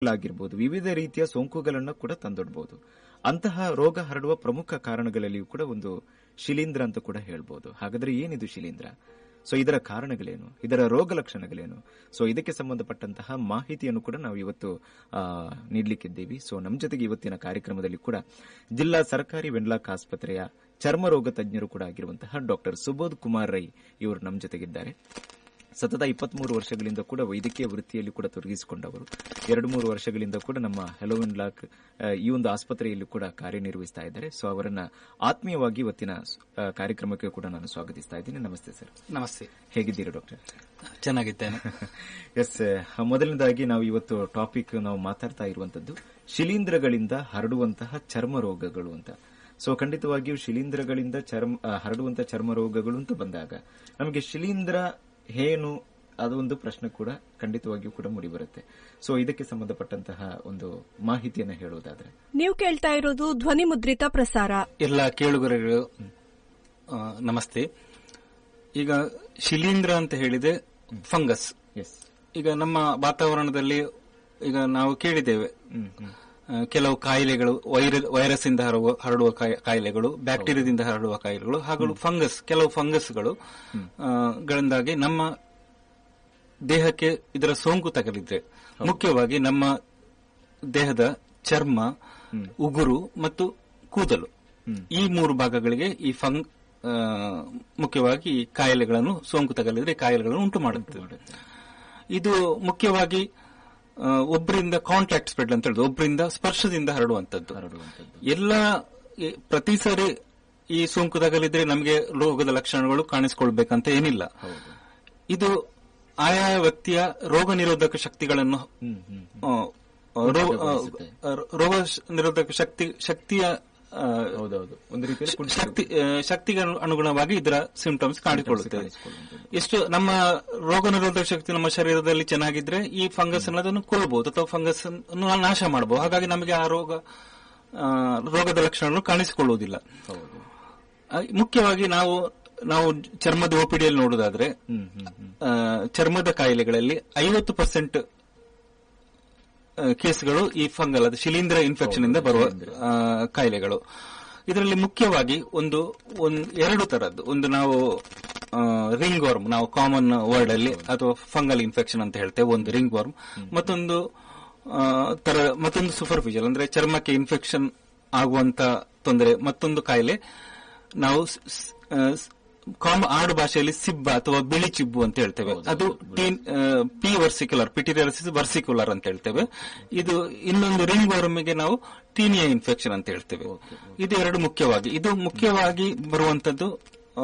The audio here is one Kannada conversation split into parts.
ಆಗಿರ್ಬೋದು ವಿವಿಧ ರೀತಿಯ ಸೋಂಕುಗಳನ್ನು ಕೂಡ ತಂದೊಡ್ಬಹುದು ಅಂತಹ ರೋಗ ಹರಡುವ ಪ್ರಮುಖ ಕಾರಣಗಳಲ್ಲಿಯೂ ಕೂಡ ಒಂದು ಶಿಲೀಂಧ್ರ ಅಂತ ಕೂಡ ಹೇಳ್ಬೋದು ಹಾಗಾದ್ರೆ ಏನಿದು ಶಿಲೀಂಧ್ರ ಸೊ ಇದರ ಕಾರಣಗಳೇನು ಇದರ ರೋಗ ಲಕ್ಷಣಗಳೇನು ಸೊ ಇದಕ್ಕೆ ಸಂಬಂಧಪಟ್ಟಂತಹ ಮಾಹಿತಿಯನ್ನು ಕೂಡ ನಾವು ಇವತ್ತು ಆ, ನೀಡ್ಲಿಕ್ಕಿದ್ದೀವಿ ಸೊ ನಮ್ಮ ಜೊತೆಗೆ ಇವತ್ತಿನ ಕಾರ್ಯಕ್ರಮದಲ್ಲಿ ಕೂಡ ಜಿಲ್ಲಾ ಸರ್ಕಾರಿ ವೆನ್ಲಾಕ್ ಆಸ್ಪತ್ರೆಯ ಚರ್ಮ ರೋಗ ತಜ್ಞರು ಕೂಡ ಆಗಿರುವಂತಹ ಡಾಕ್ಟರ್ ಸುಬೋಧ್ ಕುಮಾರ್ ರೈ ಇವರು ನಮ್ಮ ಜೊತೆಗಿದ್ದಾರೆ ಸತತ ಇಪ್ಪತ್ಮೂರು ವರ್ಷಗಳಿಂದ ಕೂಡ ವೈದ್ಯಕೀಯ ವೃತ್ತಿಯಲ್ಲಿ ಕೂಡ ತೊಡಗಿಸಿಕೊಂಡವರು ಎರಡು ಮೂರು ವರ್ಷಗಳಿಂದ ಕೂಡ ನಮ್ಮ ಹೆಲೋವೆನ್ ಲಾಕ್ ಆ, ಈ ಒಂದು ಆಸ್ಪತ್ರೆಯಲ್ಲಿ ಕೂಡ ಕಾರ್ಯನಿರ್ವಹಿಸ್ತಾ ಇದ್ದಾರೆ ಸೊ ಅವರನ್ನ ಆತ್ಮೀಯವಾಗಿ ಇವತ್ತಿನ ಆ, ಕಾರ್ಯಕ್ರಮಕ್ಕೆ ಕೂಡ ನಾನು ಸ್ವಾಗತಿಸ್ತಾ ಇದ್ದೀನಿ ನಮಸ್ತೆ ಸರ್ ನಮಸ್ತೆ ಹೇಗಿದ್ದೀರಿ ಡಾಕ್ಟರ್ ಚೆನ್ನಾಗಿದ್ದೇನೆ ಎಸ್ ಮೊದಲನೇದಾಗಿ ನಾವು ಇವತ್ತು ಟಾಪಿಕ್ ನಾವು ಮಾತಾಡ್ತಾ ಇರುವಂತದ್ದು ಶಿಲೀಂಧ್ರಗಳಿಂದ ಹರಡುವಂತಹ ಚರ್ಮ ರೋಗಗಳು ಅಂತ ಸೊ ಖಂಡಿತವಾಗಿಯೂ ಶಿಲೀಂಧ್ರಗಳಿಂದ ಚರ್ಮ ಆ, ಹರಡುವಂತಹ ಚರ್ಮ ರೋಗಗಳು ಅಂತ ಬಂದಾಗ ನಮಗೆ ಶಿಲೀಂಧ್ರ ಏನು ಅದೊಂದು ಪ್ರಶ್ನೆ ಕೂಡ ಖಂಡಿತವಾಗಿಯೂ ಕೂಡ ಮೂಡಿಬರುತ್ತೆ ಸೊ ಇದಕ್ಕೆ ಸಂಬಂಧಪಟ್ಟಂತಹ ಒಂದು ಮಾಹಿತಿಯನ್ನು ಹೇಳುವುದಾದ್ರೆ ನೀವು ಕೇಳ್ತಾ ಇರೋದು ಧ್ವನಿ ಮುದ್ರಿತ ಪ್ರಸಾರ ಎಲ್ಲ ಕೇಳುಗರಿಗೂ ಆ, ನಮಸ್ತೆ ಈಗ ಶಿಲೀಂಧ್ರ ಅಂತ ಹೇಳಿದೆ ಫಂಗಸ್ ಎಸ್ ಈಗ ನಮ್ಮ ವಾತಾವರಣದಲ್ಲಿ ಈಗ ನಾವು ಕೇಳಿದ್ದೇವೆ ಆ, ಕೆಲವು ಕಾಯಿಲೆಗಳು ವೈರ- ವೈರಸ್ ಇಂದ ಹರಡುವ ಹರಡುವ ಕಾಯಿ- ಕಾಯಿಲೆಗಳು ಬ್ಯಾಕ್ಟೀರಿಯಾದಿಂದ ಹರಡುವ ಕಾಯಿಲೆಗಳು ಹಾಗೂ ಫಂಗಸ್ ಕೆಲವು ಫಂಗಸ್ಗಳು ಆ, ಗಳಿಂದಾಗಿ ನಮ್ಮ ದೇಹಕ್ಕೆ ಇದರ ಸೋಂಕು ತಗಲಿದ್ರೆ ಮುಖ್ಯವಾಗಿ ನಮ್ಮ ದೇಹದ ಚರ್ಮ ಉಗುರು ಮತ್ತು ಕೂದಲು ಈ ಮೂರು ಭಾಗಗಳಿಗೆ ಈ ಫಂಗ್ ಆ, ಮುಖ್ಯವಾಗಿ ಈ ಕಾಯಿಲೆಗಳನ್ನು ಸೋಂಕು ತಗಲಿದ್ರೆ ಈ ಕಾಯಿಲೆಗಳನ್ನು ಉಂಟು ಮಾಡುತ್ತದೆ ಇದು ಮುಖ್ಯವಾಗಿ ಆ, ಒಬ್ಬರಿಂದ ಕಾಂಟ್ಯಾಕ್ಟ್ ಸ್ಪ್ರೆಡ್ ಅಂತ ಹೇಳುದು ಒಬ್ಬರಿಂದ ಸ್ಪರ್ಶದಿಂದ ಹರಡುವಂತದ್ದು ಹರಡುವಂಥದ್ದು ಎಲ್ಲ ಈ ಪ್ರತಿ ಸಾರಿ ಈ ಸೋಂಕು ತಗಲಿದ್ರೆ ನಮಗೆ ರೋಗದ ಲಕ್ಷಣಗಳು ಕಾಣಿಸಿಕೊಳ್ಬೇಕಂತ ಏನಿಲ್ಲ ಇದು ಆಯಾ ವ್ಯಕ್ತಿಯ ರೋಗ ನಿರೋಧಕ ಶಕ್ತಿಗಳನ್ನು ಹ್ಮ್ ಹ್ಮ್ ಆ, ರೋ- ಆ, ಬಯಸುತ್ತೆ. ರೋಗ ನಿರೋಧಕ ಶಕ್ತಿ ಶಕ್ತಿಯ ಆ, ಹೌದೌದು ಒಂದು ರೀತಿಯಲ್ಲಿ ಕುಂಠಿತ ಶಕ್ತಿ ಆ, ಶಕ್ತಿಗೆ ಅನು- ಅನುಗುಣವಾಗಿ ಇದರ ಸಿಂಪ್ಟಮ್ಸ್ ಕಾಣಿಸಿಕೊಳ್ಳುತ್ತದೆ ಕಾಣಿಸಿಕೊಳ್ಳುವಂಥದ್ದು. ಎಷ್ಟು ನಮ್ಮ ರೋಗ ನಿರೋಧಕ ಶಕ್ತಿ ನಮ್ಮ ಶರೀರದಲ್ಲಿ ಚೆನ್ನಾಗಿದ್ರೆ ಈ ಫಂಗಸ್ ಅನ್ನೋದನ್ನು ಕೊಲ್ಲಬಹುದು ಅಥವಾ ಫಂಗಸ್ ಅನ್ನು ನಾಶ ಮಾಡಬಹುದು ಹಾಗಾಗಿ ನಮಗೆ ಆ ರೋಗ ಆ, ರೋಗದ ಲಕ್ಷಣಗಳು ಕಾಣಿಸಿಕೊಳ್ಳುವುದಿಲ್ಲ ಹೌದು ಆ, ಮುಖ್ಯವಾಗಿ ನಾವು ನಾವು ಚರ್ಮದ ಓಪಿಡಿಯಲ್ಲಿ ನೋಡುವುದಾದ್ರೆ ಹ್ಮ್ ಹ್ಮ್ ಹ್ಮ್ ಆ, ಚರ್ಮದ ಕಾಯಿಲೆಗಳಲ್ಲಿ ಐವತ್ತು ಪರ್ಸೆಂಟ್ ಕೇಸ್ಗಳು ಈ ಫಂಗಲ್ ಅದು ಶಿಲೀಂಧ್ರ ಇನ್ಫೆಕ್ಷನ್ ಇಂದ ಬರುವ ಆ, ಕಾಯಿಲೆಗಳು ಇದರಲ್ಲಿ ಮುಖ್ಯವಾಗಿ ಒಂದು ಒಂದ್ ಎರಡು ತರದ್ದು ಒಂದು ನಾವು ರಿಂಗ್ ವರ್ಮ್ ನಾವು ಕಾಮನ್ ವರ್ಡ್ ಅಲ್ಲಿ ಅಥವಾ ಫಂಗಲ್ ಇನ್ಫೆಕ್ಷನ್ ಅಂತ ಹೇಳ್ತೇವೆ ಒಂದು ರಿಂಗ್ ವರ್ಮ್ ಮತ್ತೊಂದು ಆ, ತರ ಮತ್ತೊಂದು ಸೂಪರ್ಫಿಷಿಯಲ್ ಅಂದ್ರೆ ಚರ್ಮಕ್ಕೆ ಇನ್ಫೆಕ್ಷನ್ ಆಗುವಂತ ತೊಂದರೆ ಮತ್ತೊಂದು ಕಾಯಿಲೆ ನಾವು ಸ್- ಸ್- ಆ, ಸ್- ಕಾಮ ಆಡು ಭಾಷೆಯಲ್ಲಿ ಸಿಬ್ಬ ಅಥವಾ ಬಿಳಿ ಚಿಬ್ಬು ಅಂತ ಹೇಳ್ತೇವೆ ಅದು ಪಿ ವರ್ಸಿಕ್ಯುಲರ್ ಪಿಟಿರಿಯಸಿಸ್ ವರ್ಸಿಕ್ಯುಲರ್ ಅಂತ ಹೇಳ್ತೇವೆ ಇದು ಇನ್ನೊಂದು ರಿಂಗ್ ವರ್ಮಿಗೆ ನಾವು ಟೀನಿಯಾ ಇನ್ಫೆಕ್ಷನ್ ಅಂತ ಹೇಳ್ತೇವೆ ಇದು ಎರಡು ಮುಖ್ಯವಾಗಿ ಇದು ಮುಖ್ಯವಾಗಿ ಬರುವಂತದ್ದು ಆ,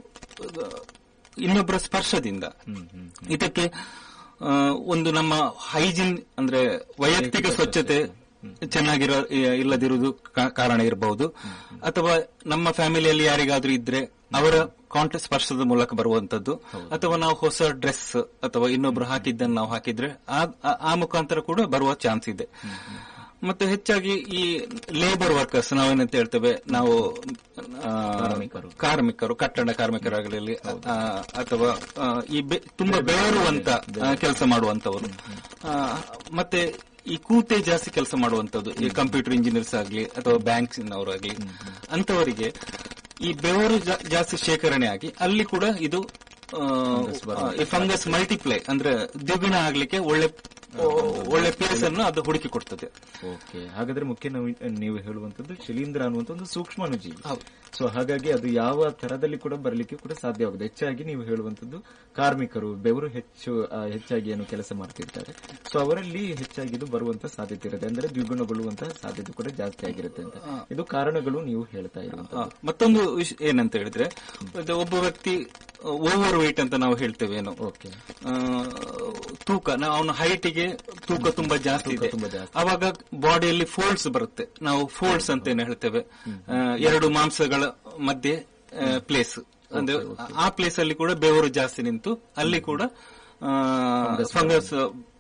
ಇನ್ನೊಬ್ಬರ ಸ್ಪರ್ಶದಿಂದ ಇದಕ್ಕೆ ಆ, ಒಂದು ನಮ್ಮ ಹೈಜಿನ್ ಅಂದ್ರೆ ವೈಯಕ್ತಿಕ ಸ್ವಚ್ಛತೆ ಚೆನ್ನಾಗಿರೋ ಇ- ಇಲ್ಲದಿರುವುದು ಕಾ- ಕಾರಣ ಇರಬಹುದು ಅಥವಾ ನಮ್ಮ ಫ್ಯಾಮಿಲಿಯಲ್ಲಿ ಯಾರಿಗಾದ್ರೂ ಇದ್ರೆ ಅವರ ಕಾಂಟ್ಯಾಕ್ಟ್ ಸ್ಪರ್ಶದ ಮೂಲಕ ಬರುವಂತದ್ದು ಅಥವಾ ನಾವು ಹೊಸ ಡ್ರೆಸ್ ಅಥವಾ ಇನ್ನೊಬ್ರು ಹಾಕಿದ್ದನ್ನು ನಾವು ಹಾಕಿದ್ರೆ ಆ- ಆ- ಆ ಮುಖಾಂತರ ಕೂಡ ಬರುವ ಚಾನ್ಸ್ ಇದೆ ಮತ್ತೆ ಹೆಚ್ಚಾಗಿ ಈ ಲೇಬರ್ ವರ್ಕರ್ಸ್ ನಾವೇನಂತ ಹೇಳ್ತೇವೆ ನಾವು ಆ, ಕಾರ್ಮಿಕರು. ಕಾರ್ಮಿಕರು ಕಟ್ಟಡ ಕಾರ್ಮಿಕರಾಗಲಿ ಆ, ಅಥವಾ ಆ, ಈ ಬೆ- ತುಂಬಾ ಬೆವರುವಂತ ಕೆಲಸ ಮಾಡುವಂತವರು ಆ, ಮತ್ತೆ ಈ ಕೂತೆ ಜಾಸ್ತಿ ಕೆಲಸ ಮಾಡುವಂತದ್ದು ಈ ಕಂಪ್ಯೂಟರ್ ಇಂಜಿನಿಯರ್ಸ್ ಆಗಲಿ ಅಥವಾ ಬ್ಯಾಂಕ್ಸ್ ಅವರಾಗ್ಲಿ ಅಂತವರಿಗೆ ಈ ಬೆವರು ಜಾ- ಜಾಸ್ತಿ ಶೇಖರಣೆ ಆಗಿ ಅಲ್ಲಿ ಕೂಡ ಇದು ಆ, ಈ ಫಂಗಸ್ ಮಲ್ಟಿಪ್ಲೈ ಅಂದ್ರೆ ದ್ವಿಗುಣ ಆಗ್ಲಿಕ್ಕೆ ಒಳ್ಳೆ ಒಳ್ಳೆ ಪ್ಲೇಸ್ ಅನ್ನು ಅದು ಹುಡುಕಿ ಕೊಡ್ತದೆ ಓಕೆ ಹಾಗಾದ್ರೆ ಮುಖ್ಯ ನಾವು ನೀವು ಹೇಳುವಂತದ್ದು ಶಿಲೀಂಧ್ರ ಅನ್ನುವಂತ ಒಂದು ಸೂಕ್ಷ್ಮಾಣುಜೀವಿ ಹೌದು. ಸೊ ಹಾಗಾಗಿ ಅದು ಯಾವ ತರದಲ್ಲಿ ಕೂಡ ಬರಲಿಕ್ಕೆ ಕೂಡ ಸಾಧ್ಯವಾಗುದು ಹೆಚ್ಚಾಗಿ ನೀವು ಹೇಳುವಂತದ್ದು ಕಾರ್ಮಿಕರು ಬೆವರು ಹೆಚ್ಚು ಆ, ಹೆಚ್ಚಾಗಿ ಏನು ಕೆಲಸ ಮಾಡ್ತಿರ್ತಾರೆ ಸೊ ಅವರಲ್ಲಿ ಹೆಚ್ಚಾಗಿ ಇದು ಬರುವಂತ ಸಾಧ್ಯತೆ ಇರುತ್ತೆ ಅಂದ್ರೆ ದ್ವಿಗುಣಗೊಳ್ಳುವಂತಹ ಸಾಧ್ಯತೆ ಕೂಡ ಜಾಸ್ತಿ ಆಗಿರುತ್ತೆ ಅಂತ ಇದು ಕಾರಣಗಳು ನೀವು ಹೇಳ್ತಾ ಇರುವಂತ ಆ, ಮತ್ತೊಂದು ವಿಷ- ಏನಂತ ಹೇಳಿದ್ರೆ ಇದು ಒಬ್ಬ ವ್ಯಕ್ತಿ ಓವರ್ ವೇಟ್ ಅಂತ ನಾವು ಹೇಳ್ತೇವೆ ಏನು ಓಕೆ ಆ, ತೂಕ ನಾವು ಅವನ ಹೈಟಿಗೆ ತೂಕ ತುಂಬಾ ಜಾಸ್ತಿ ಇದೆ ತುಂಬಾ ಜಾಸ್ತಿ. ಅವಾಗ ಬಾಡಿಯಲ್ಲಿ ಫೋಲ್ಡ್ಸ್ ಬರುತ್ತೆ ನಾವು ಫೋಲ್ಡ್ಸ್ ಅಂತ ಏನು ಹೇಳ್ತೇವೆ ಆ, ಎರಡು ಮಾಂಸಗಳ ಮಧ್ಯೆ ಪ್ಲೇಸ್ ಅಂದ್ರೆ ಆ ಪ್ಲೇಸ್ ಅಲ್ಲಿ ಕೂಡ ಬೆವರು ಜಾಸ್ತಿ ನಿಂತು ಅಲ್ಲಿ ಕೂಡ ಫಂಗಸ್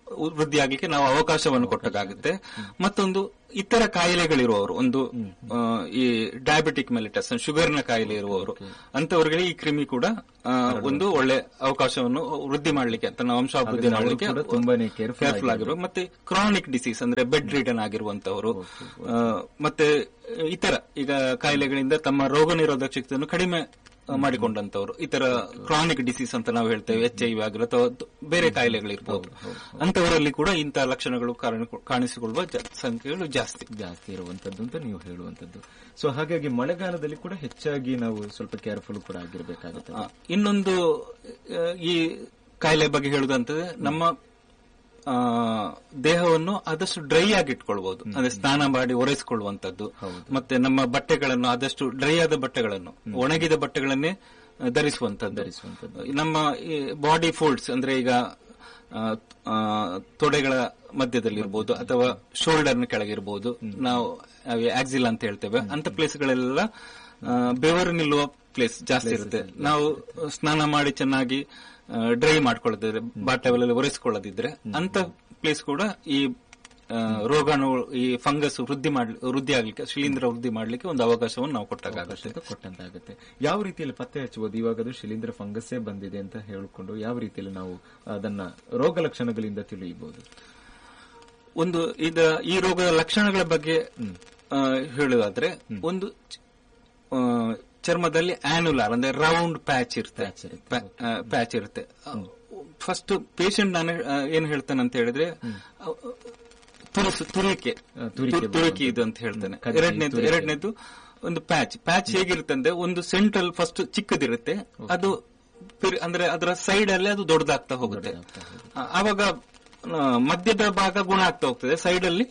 ವೃದ್ಧಿ ಆಗ್ಲಿಕ್ಕೆ ನಾವು ಅವಕಾಶವನ್ನು ಕೊಟ್ಟಾಗುತ್ತೆ ಮತ್ತೊಂದು ಇತರ ಕಾಯಿಲೆಗಳಿರುವವರು ಒಂದು ಆ, ಈ ಡಯಾಬಿಟಿಕ್ ಮೆಲಿಟಸ್ ಶುಗರ್ನ ಕಾಯಿಲೆ ಇರುವವರು ಅಂತವರಿಗೆ ಈ ಕ್ರಿಮಿ ಕೂಡ ಆ, ಒಂದು ಒಳ್ಳೆ ಅವಕಾಶವನ್ನು ವೃದ್ಧಿ ಮಾಡ್ಲಿಕ್ಕೆ ತನ್ನ ವಂಶಾಭಿವೃದ್ಧಿ ಹಾಗಾದ್ರೆ ಅವರು ಮಾಡ್ಲಿಕ್ಕೆ ಕೂಡ ತುಂಬಾನೇ careful ಕೇರ್ಫುಲ್ ಆಗಿರುವ ಮತ್ತೆ ಕ್ರಾನಿಕ್ ಡಿಸೀಸ್ ಅಂದ್ರೆ ಬೆಡ್ ರಿಟರ್ನ್ ಆಗಿರುವಂತವರು ಆ, ಮತ್ತೆ ಇತರ ಈಗ ಕಾಯಿಲೆಗಳಿಂದ ತಮ್ಮ ರೋಗ ನಿರೋಧಕ ಶಕ್ತಿಯನ್ನು ಕಡಿಮೆ ಆ, ಮಾಡಿಕೊಂಡಂತವರು ಇತರ ಕ್ರಾನಿಕ್ ಡಿಸೀಸ್ ಅಂತ ನಾವು ಹೇಳ್ತೇವೆ ಎಚ್ ಐ ವಿ ಆಗಿರೋ ಅಥವಾ ದ- ಬೇರೆ ಕಾಯಿಲೆಗಳಿರ್ಬೋದು ಅಂತವರಲ್ಲಿ ಕೂಡ ಇಂತಹ ಲಕ್ಷಣಗಳು ಕಾರಣ- ಕಾಣಿಸಿಕೊಳ್ಳುವ ಜ- ಸಂಖ್ಯೆಗಳು ಜಾಸ್ತಿ ಜಾಸ್ತಿ ಇರುವಂತದ್ದು ಅಂತ ನೀವು ಹೇಳುವಂತದ್ದು ಸೊ ಹಾಗಾಗಿ ಮಳೆಗಾಲದಲ್ಲಿ ಕೂಡ ಹೆಚ್ಚಾಗಿ ನಾವು ಸ್ವಲ್ಪ ಕೇರ್ಫುಲ್ ಕೂಡ ಆಗಿರಬೇಕಾಗುತ್ತೆ ಆ, ಇನ್ನೊಂದು ಆ, ಈ ಕಾಯಿಲೆ ಬಗ್ಗೆ ಹೇಳುದಂತಂದ್ರೆ ನಮ್ಮ ಆ, ದೇಹವನ್ನು ಆದಷ್ಟು ಡ್ರೈ ಆಗಿ ಇಟ್ಕೊಳ್ಬಹುದು ಅಂದ್ರೆ ಸ್ನಾನ ಮಾಡಿ ಒರೆಸಿಕೊಳ್ಳುವಂತದ್ದು ಮತ್ತೆ ನಮ್ಮ ಬಟ್ಟೆಗಳನ್ನು ಆದಷ್ಟು ಡ್ರೈ ಆದ ಬಟ್ಟೆಗಳನ್ನು ಒಣಗಿದ ಬಟ್ಟೆಗಳನ್ನೇ ಆ, ಧರಿಸುವಂತದ್ದು ಧರಿಸುವಂತದ್ದು. ನಮ್ಮ ಬಾಡಿ ಫೋಲ್ಡ್ಸ್ ಅಂದ್ರೆ ಈಗ ಆ, ಆ, ತೊಡೆಗಳ ಮಧ್ಯದಲ್ಲಿರ್ಬೋದು ಅಥವಾ ಶೋಲ್ಡರ್ನ ಕೆಳಗಿರ್ಬೋದು ನಾವು ಆಕ್ಸಿಲ್ ಅಂತ ಹೇಳ್ತೇವೆ ಅಂತ ಪ್ಲೇಸ್ಗಳೆಲ್ಲ ಆ, ಬೆವರು ನಿಲ್ಲುವ ಪ್ಲೇಸ್ ಜಾಸ್ತಿ ಇರುತ್ತೆ ನಾವು ಸ್ನಾನ ಮಾಡಿ ಚೆನ್ನಾಗಿ ಡ್ರೈ ಮಾಡ್ಕೊಳ್ಳೋದಿದ್ರೆ ಬಾಟೆಗಳಲ್ಲಿ ಒರೆಸ್ಕೊಳ್ಳೋದಿದ್ರೆ ಅಂತ ಪ್ಲೇಸ್ ಕೂಡ ಈ ಆ, ರೋಗಾಣು ಈ ಫಂಗಸ್ ವೃದ್ಧಿ ಮಾಡ್ ವೃದ್ಧಿ ಆಗ್ಲಿಕ್ಕೆ ಶಿಲೀಂಧ್ರ ವೃದ್ಧಿ ಮಾಡ್ಲಿಕ್ಕೆ ಒಂದು ಅವಕಾಶವನ್ನು ನಾವು ಕೊಟ್ಟಾಗುತ್ತೆ ಅಂತ ಕೊಟ್ಟಂತಾಗುತ್ತೆ ಯಾವ ರೀತಿಯಲ್ಲಿ ಪತ್ತೆ ಹಚ್ಚಬಹುದು ಇವಾಗ ಅದು ಶಿಲೀಂಧ್ರ ಫಂಗಸ್ಸೇ ಬಂದಿದೆ ಅಂತ ಹೇಳಿಕೊಂಡು ಯಾವ ರೀತಿಯಲ್ಲಿ ನಾವು ಅದನ್ನ ರೋಗ ಲಕ್ಷಣಗಳಿಂದ ತಿಳಿಯಬಹುದು ಒಂದು ಇದ ಈ ರೋಗದ ಲಕ್ಷಣಗಳ ಬಗ್ಗೆ ಆ, ಹೇಳುವುದಾದ್ರೆ ಒಂದು ಚ- ಆ, ಚರ್ಮದಲ್ಲಿ ಆನ್ಯುಲಾರ್ ಅಂದ್ರೆ ರೌಂಡ್ ಪ್ಯಾಚ್ ಇರುತ್ತೆ Patch ಇರುತ್ತೆ. ಪ್ಯಾಚ್ ಇರುತ್ತೆ ಫಸ್ಟ್ ಪೇಷಂಟ್ ನಾನು ಆ, ಏನ್ ಹೇಳ್ತಾನೆ ಅಂತ ಹೇಳಿದ್ರೆ ಆ, ತುರಿಸು ತುರಿಕೆ ಆ, ತುರಿಕೆ ತು- ತುರಿಕೆ ಇದು ಅಂತ ಹೇಳ್ತಾನೆ ಕಜ್ಜಿ, ಎರಡನೇದು ತುರಿಕೆ. ಎರಡನೇದು ಒಂದು ಪ್ಯಾಚ್ ಪ್ಯಾಚ್ ಹೇಗಿರುತ್ತೆ ಅಂದ್ರೆ ಒಂದು ಸೆಂಟ್ರಲ್ ಫಸ್ಟ್ ಚಿಕ್ಕದಿರುತ್ತೆ ಅದು ಪೆರಿ- ಅಂದ್ರೆ ಅದರ ಸೈಡ್ ಅಲ್ಲಿ ಅದು ದೊಡ್ಡದಾಗ್ತಾ ಹೋಗುತ್ತೆ ಆ, ಆವಾಗ ಆ, ಮಧ್ಯದ ಭಾಗ ಗುಣ ಆಗ್ತಾ ಹೋಗ್ತದೆ ಸೈಡ್ ಅಲ್ಲಿ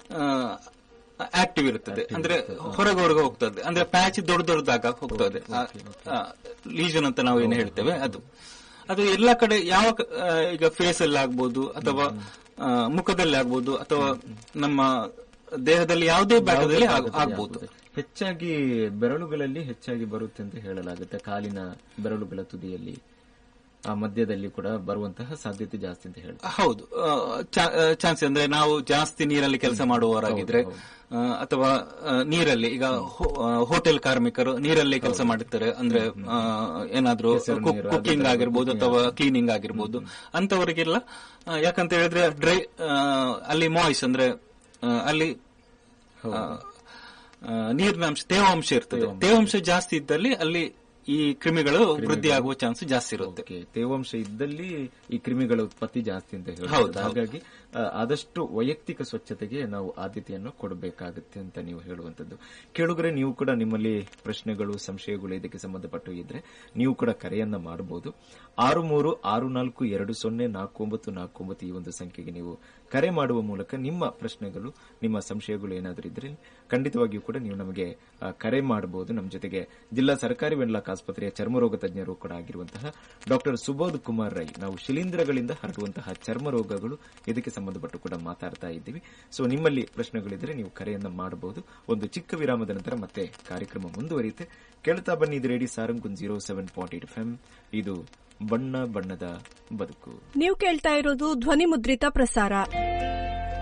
ಆಕ್ಟಿವ್ ಇರುತ್ತದೆ ಅಂದ್ರೆ ಹೊರಗೆ ಹೊರಗೆ ಹೋಗ್ತದೆ ಅಂದ್ರೆ ಪ್ಯಾಚ್ ದೊಡ್ಡ ದೊಡ್ಡದಾಗ ಹೋಗ್ತದೆ ಲೀಜನ್ ಅಂತ ನಾವು ಏನು ಹೇಳ್ತೇವೆ ಅದು ಅದು ಎಲ್ಲ ಕಡೆ ಯಾವ ಕ- ಆ, ಈಗ ಫೇಸ್ ಅಲ್ಲಿ ಆಗ್ಬೋದು ಅಥವಾ ಆ, ಮುಖದಲ್ಲಿ ಆಗ್ಬೋದು ಅಥವಾ ನಮ್ಮ ದೇಹದಲ್ಲಿ ಯಾವುದೇ ಭಾಗದಲ್ಲಿ ಆಗ್- ಆಗ್ಬೋದು ಹೆಚ್ಚಾಗಿ ಬೆರಳುಗಳಲ್ಲಿ ಹೆಚ್ಚಾಗಿ ಬರುತ್ತೆ ಅಂತ ಹೇಳಲಾಗುತ್ತೆ ಕಾಲಿನ ಬೆರಳುಗಳ ತುದಿಯಲ್ಲಿ ಆ ಮಧ್ಯದಲ್ಲಿ ಕೂಡ ಬರುವಂತಹ ಸಾಧ್ಯತೆ ಜಾಸ್ತಿ ಅಂತ ಹೇಳ್ತಾರೆ ಹೌದು ಚಾನ್ಸ್ ಅಂದ್ರೆ ನಾವು ಜಾಸ್ತಿ ನೀರಲ್ಲಿ ಕೆಲಸ ಮಾಡುವವರಾಗಿದ್ರೆ ಆ, ಅಥವಾ ಆ, ನೀರಲ್ಲಿ ಈಗ ಹೋ- ಆ, ಹೋಟೆಲ್ ಕಾರ್ಮಿಕರು ನೀರಲ್ಲಿ ಕೆಲಸ ಮಾಡುತ್ತಾರೆ ಅಂದ್ರೆ ಆ, ಏನಾದ್ರೂ ಕುಕಿಂಗ್ ಆಗಿರ್ಬೋದು ಅಥವಾ ಕ್ಲೀನಿಂಗ್ ಆಗಿರ್ಬೋದು ಅಂತವರಿಗೆಲ್ಲ ಆ, ಯಾಕಂತ ಹೇಳಿದ್ರೆ ಡ್ರೈ ಅಲ್ಲಿ ಮಾಯ್ಸ್ ಅಂದ್ರೆ ಆ, ಅಲ್ಲಿ ಆ, ಆ, ನೀರಿನ ಅಂಶ ತೇವಾಂಶ ಇರ್ತದೆ ತೇವಾಂಶ ಜಾಸ್ತಿ ಇದ್ದಲ್ಲಿ ಅಲ್ಲಿ ಈ ಕ್ರಿಮಿಗಳು ವೃದ್ಧಿ ಆಗುವ ಚಾನ್ಸ್ ಜಾಸ್ತಿ ಇರುತ್ತೆ ಓಕೆ ತೇವಾಂಶ ಇದ್ದಲ್ಲಿ ಈ ಕ್ರಿಮಿಗಳ ಉತ್ಪತ್ತಿ ಜಾಸ್ತಿ ಅಂತ ಹೌದು, ಹೇಳ್ತಾರೆ ಹಾಗಾಗಿ ಆ, ಆದಷ್ಟು ವೈಯಕ್ತಿಕ ಸ್ವಚ್ಛತೆಗೆ ನಾವು ಆದ್ಯತೆಯನ್ನು ಕೊಡಬೇಕಾಗುತ್ತೆ ಅಂತ ನೀವು ಹೇಳುವಂತದ್ದು ಕೇಳುಗರೆ ನೀವು ಕೂಡ ನಿಮ್ಮಲ್ಲಿ ಪ್ರಶ್ನೆಗಳು ಸಂಶಯಗಳು ಇದಕ್ಕೆ ಸಂಬಂಧಪಟ್ಟು ಇದ್ರೆ ನೀವು ಕೂಡ ಕರೆಯನ್ನ ಮಾಡಬಹುದು ಆರು ಮೂರು ಆರು ನಾಲ್ಕು ಎರಡು ಸೊನ್ನೆ ನಾಲ್ಕು ಒಂಬತ್ತು ನಾಲ್ಕು ಒಂಬತ್ತು ಈ ಒಂದು ಸಂಖ್ಯೆಗೆ ನೀವು ಕರೆ ಮಾಡುವ ಮೂಲಕ ನಿಮ್ಮ ಪ್ರಶ್ನೆಗಳು ನಿಮ್ಮ ಸಂಶಯಗಳು ಏನಾದರೂ ಇದ್ರೆ ಖಂಡಿತವಾಗಿಯೂ ಕೂಡ ನೀವು ನಮಗೆ ಆ, ಕರೆ ಮಾಡಬಹುದು ನಮ್ಮ ಜೊತೆಗೆ ಜಿಲ್ಲಾ ಸರ್ಕಾರಿ ವೆನ್ಲಾಕ್ ಆಸ್ಪತ್ರೆಯ ಚರ್ಮರೋಗ ತಜ್ಞರು ಕೂಡ ಆಗಿರುವಂತಹ ಡಾಕ್ಟರ್ ಸುಬೋಧ್ ಕುಮಾರ್ ರೈ ನಾವು ಶಿಲೀಂಧ್ರಗಳಿಂದ ಹರಡುವಂತಹ ಚರ್ಮ ರೋಗಗಳು ಇದಕ್ಕೆ ಸಂಬಂಧಪಟ್ಟು ಕೂಡ ಮಾತಾಡ್ತಾ ಇದ್ದೀವಿ ಸೊ ನಿಮ್ಮಲ್ಲಿ ಪ್ರಶ್ನೆಗಳಿದ್ರೆ ನೀವು ಕರೆಯನ್ನ ಮಾಡಬಹುದು ಒಂದು ಚಿಕ್ಕ ವಿರಾಮದ ನಂತರ ಮತ್ತೆ ಕಾರ್ಯಕ್ರಮ ಮುಂದುವರಿಯುತ್ತೆ ಕೇಳ್ತಾ ಬನ್ನಿ ಇದು radio Sarang zero seven point eight F ಇದು ಬಣ್ಣ ಬಣ್ಣದ ಬದುಕು ನೀವು ಕೇಳ್ತಾ ಇರೋದು ಧ್ವನಿ ಮುದ್ರಿತ ಪ್ರಸಾರ